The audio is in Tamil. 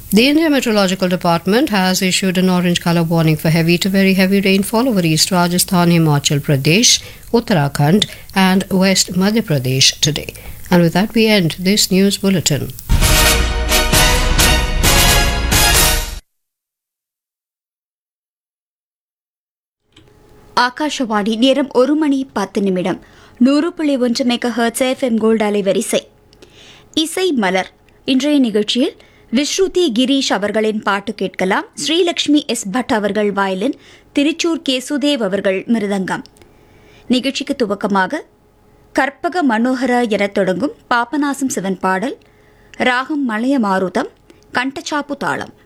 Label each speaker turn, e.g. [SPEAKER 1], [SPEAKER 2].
[SPEAKER 1] The India Meteorological Department has issued an orange color warning for heavy to very heavy rainfall over East Rajasthan, Himachal Pradesh, Uttarakhand, and West Madhya Pradesh today. And with that, we end this news bulletin.
[SPEAKER 2] Akashvani நேரம் ஒரு மணி பத்து நிமிடம் நூறு புள்ளி ஒன்று மெகா ஹர்ட்ஸ் எஃப்எம் கோல்டு அலைவரிசை இசை மலர் இன்றைய நிகழ்ச்சியில் விஸ்ருதி கிரீஷ் அவர்களின் பாட்டு கேட்கலாம் ஸ்ரீலக்ஷ்மி எஸ் பட் அவர்கள் வயலின் திருச்சூர் கேசுதேவ் அவர்கள் மிருதங்கம் நிகழ்ச்சிக்கு துவக்கமாக கற்பக மனோகர எனத் தொடங்கும் பாபநாசம் சிவன் பாடல் ராகம் மலைய மாருதம் கண்டச்சாப்பு தாளம்